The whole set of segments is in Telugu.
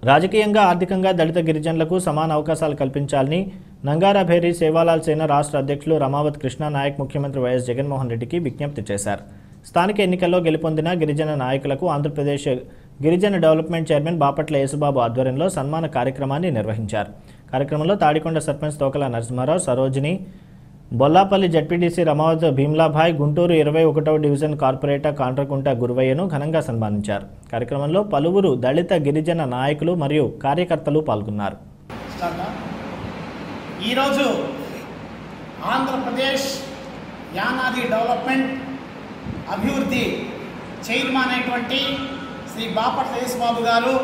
రాజకీయంగా ఆర్థికంగా దళిత గిరిజనులకు సమాన అవకాశాలు కల్పించాలని నంగారా భేరీ సేవాలాల్ సేన రాష్ట్ర అధ్యక్షులు రమావత్ కృష్ణ నాయక్ ముఖ్యమంత్రి వైఎస్ జగన్మోహన్ రెడ్డికి విజ్ఞప్తి చేశారు స్థానిక ఎన్నికల్లో గెలుపొందిన గిరిజన నాయకులకు ఆంధ్రప్రదేశ్ గిరిజన డెవలప్మెంట్ చైర్మన్ బాపట్ల యేసుబాబు ఆధ్వర్యంలో సన్మాన కార్యక్రమాన్ని నిర్వహించారు కార్యక్రమంలో తాడికొండ సర్పంచ్ తోకల నరసింహారావు సరోజిని బొల్లాపల్లి జడ్పీటీసీ రమావత్ భీమ్లాభాయ్ గుంటూరు ఇరవై ఒకటవ డివిజన్ కార్పొరేటర్ కాండ్రకుంట గురువయ్యను ఘనంగా సన్మానించారు కార్యక్రమంలో పలువురు దళిత గిరిజన నాయకులు మరియు కార్యకర్తలు పాల్గొన్నారు స్టార్టా? ఈరోజు ఆంధ్రప్రదేశ్ యానాది డెవలప్మెంట్ అభివృద్ధి చైర్మన్ అయినటువంటి శ్రీ బాపట్ల యేసుబాబు గారు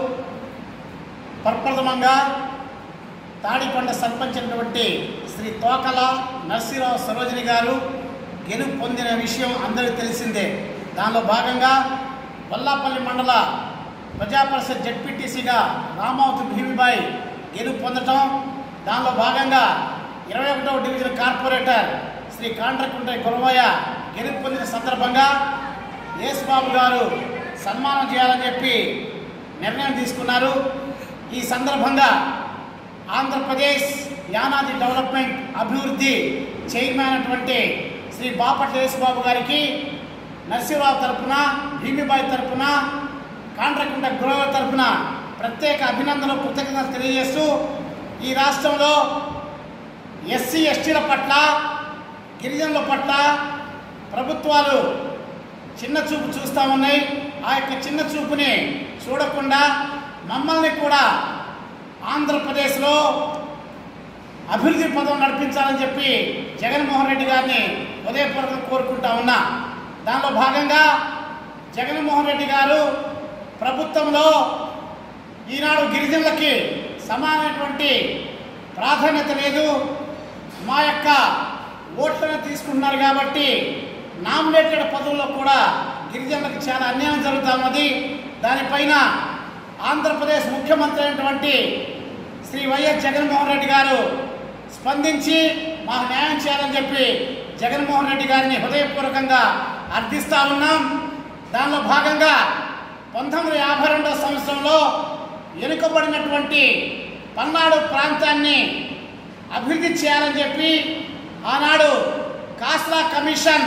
ప్రప్రథమంగా తాడికొండ సర్పంచ్ అయినటువంటి శ్రీ తోకల నర్సీరావు సరోజిని గారు గెలుపు పొందిన విషయం అందరికీ తెలిసిందే దానిలో భాగంగా వల్లాపల్లి మండల ప్రజాపరిషత్ జడ్పీటీసీగా రామావతి భీమిబాయి గెలుపు పొందటం దానిలో భాగంగా ఇరవై ఒకటవ డివిజన్ కార్పొరేటర్ శ్రీ కాండ్రకుంట గురవయ్య గెలుపు పొందిన సందర్భంగా యేసుబాబు గారు సన్మానం చేయాలని చెప్పి నిర్ణయం తీసుకున్నారు ఈ సందర్భంగా ఆంధ్రప్రదేశ్ యానాది డెవలప్మెంట్ అభివృద్ధి చైర్మన్ అయినటువంటి శ్రీ బాపట్ల యేసుబాబు గారికి నరసింహరావు తరపున భీమిబాయి తరపున కాండ్రకుంట గృహ తరపున ప్రత్యేక అభినందనలు కృతజ్ఞతలు తెలియజేస్తూ ఈ రాష్ట్రంలో ఎస్సీ ఎస్టీల పట్ల గిరిజనుల పట్ల ప్రభుత్వాలు చిన్న చూపు చూస్తూ ఉన్నాయి ఆ యొక్క చిన్న చూపుని చూడకుండా మమ్మల్ని కూడా ఆంధ్రప్రదేశ్లో అభివృద్ధి పదం నడిపించాలని చెప్పి జగన్మోహన్ రెడ్డి గారిని ఉదయపూర్వకంగా కోరుకుంటా ఉన్నా దానిలో భాగంగా జగన్మోహన్ రెడ్డి గారు ప్రభుత్వంలో ఈనాడు గిరిజనులకి సమానమైనటువంటి ప్రాధాన్యత లేదు మా యొక్క ఓట్లను తీసుకుంటున్నారు కాబట్టి నామినేటెడ్ పదవుల్లో కూడా గిరిజనులకు చాలా అన్యాయం జరుగుతూ ఉన్నది దానిపైన ఆంధ్రప్రదేశ్ ముఖ్యమంత్రి అయినటువంటి శ్రీ వైఎస్ జగన్మోహన్ రెడ్డి గారు స్పందించి మాకు న్యాయం చేయాలని చెప్పి జగన్మోహన్ రెడ్డి గారిని హృదయపూర్వకంగా అర్థిస్తా ఉన్నాం దానిలో భాగంగా పంతొమ్మిది వందల యాభై రెండవ సంవత్సరంలో వెనుకబడినటువంటి పల్నాడు ప్రాంతాన్ని అభివృద్ధి చేయాలని చెప్పి ఆనాడు కాస్లా కమిషన్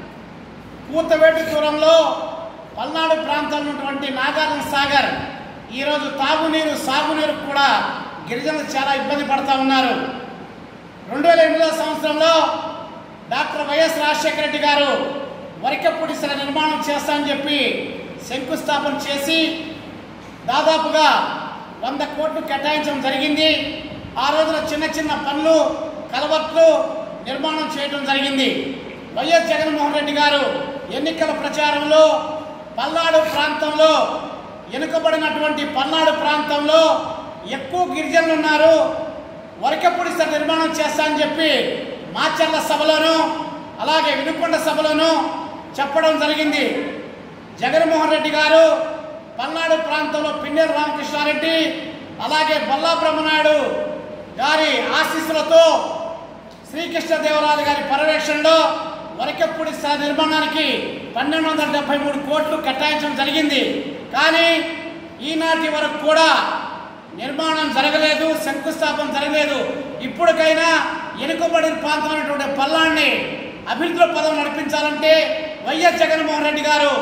కూతవేటి దూరంలో పల్నాడు ప్రాంతంలో ఉన్నటువంటి నాగార్జున సాగర్ ఈరోజు తాగునీరు సాగునీరు కూడా గిరిజనులు చాలా ఇబ్బంది పడతా ఉన్నారు రెండు వేల ఎనిమిదో సంవత్సరంలో డాక్టర్ వైఎస్ రాజశేఖర రెడ్డి గారు వరికపూడి శిల నిర్మాణం చేస్తామని చెప్పి శంకుస్థాపన చేసి దాదాపుగా వంద కోట్లు కేటాయించడం జరిగింది ఆ రోజున చిన్న చిన్న పనులు కలవట్లు నిర్మాణం చేయడం జరిగింది వైఎస్ జగన్మోహన్ రెడ్డి గారు ఎన్నికల ప్రచారంలో పల్నాడు ప్రాంతంలో వెనుకబడినటువంటి పల్నాడు ప్రాంతంలో ఎక్కువ గిరిజనులు ఉన్నారు వరకపూడి సార్ నిర్మాణం చేస్తా అని చెప్పి మాచర్ల సభలోను అలాగే వినుకొండ సభలోను చెప్పడం జరిగింది జగన్మోహన్ రెడ్డి గారు పల్నాడు ప్రాంతంలో పిన్నెల రామకృష్ణారెడ్డి అలాగే బొల్లా బ్రహ్మనాయుడు గారి ఆశీస్సులతో శ్రీకృష్ణదేవరాయలు గారి పర్యవేక్షణలో వరకెప్పుడు స్థల నిర్మాణానికి పన్నెండు వందల డెబ్బై మూడు కోట్లు కేటాయించడం జరిగింది కానీ ఈనాటి వరకు కూడా నిర్మాణం జరగలేదు శంకుస్థాపన జరగలేదు ఇప్పటికైనా వెనుకబడిన ప్రాంతమైనటువంటి పల్లాన్ని అభివృద్ధిలో పదం నడిపించాలంటే వైఎస్ జగన్మోహన్ రెడ్డి గారు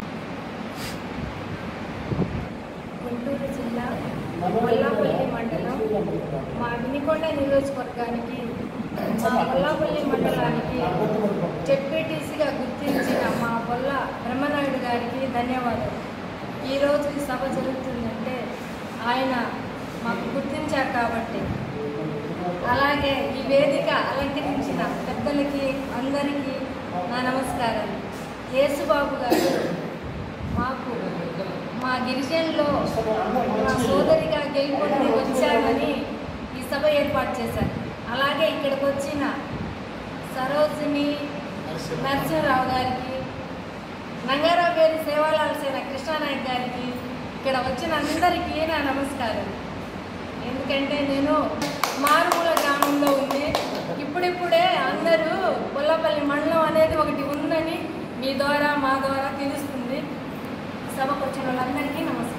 గుంటూరు జిల్లా కొల్లాపల్లి మండలం మా వినికొండ నియోజకవర్గానికి మా కొల్లాపల్లి మండలానికి జెడ్పీటీసీగా గుర్తించిన మా బొల్ల బ్రహ్మనాయుడు గారికి ధన్యవాదాలు ఈరోజు ఈ సభ జరుగుతుందంటే ఆయన మాకు గుర్తించారు కాబట్టి అలాగే ఈ వేదిక అలంకరించిన పెద్దలకి అందరికీ నా నమస్కారాలు యేసుబాబు గారు మాకు మా గిరిజనులో మా సోదరిగా గెలుపొంది వచ్చామని ఈ సభ ఏర్పాటు చేశారు అలాగే ఇక్కడికి వచ్చిన సరోజిని నరసింహరావు గారికి నంగారావుపేరి సేవాలాల సేన కృష్ణానాయక్ గారికి ఇక్కడ వచ్చిన అందరికీ నా నమస్కారం ఎందుకంటే నేను మారుమూల గ్రామంలో ఉంది ఇప్పుడిప్పుడే అందరూ పుల్లపల్లి మండలం అనేది ఒకటి ఉందని మీ ద్వారా మా ద్వారా తెలుస్తుంది సభకు వచ్చిన వాళ్ళందరికీ నమస్కారం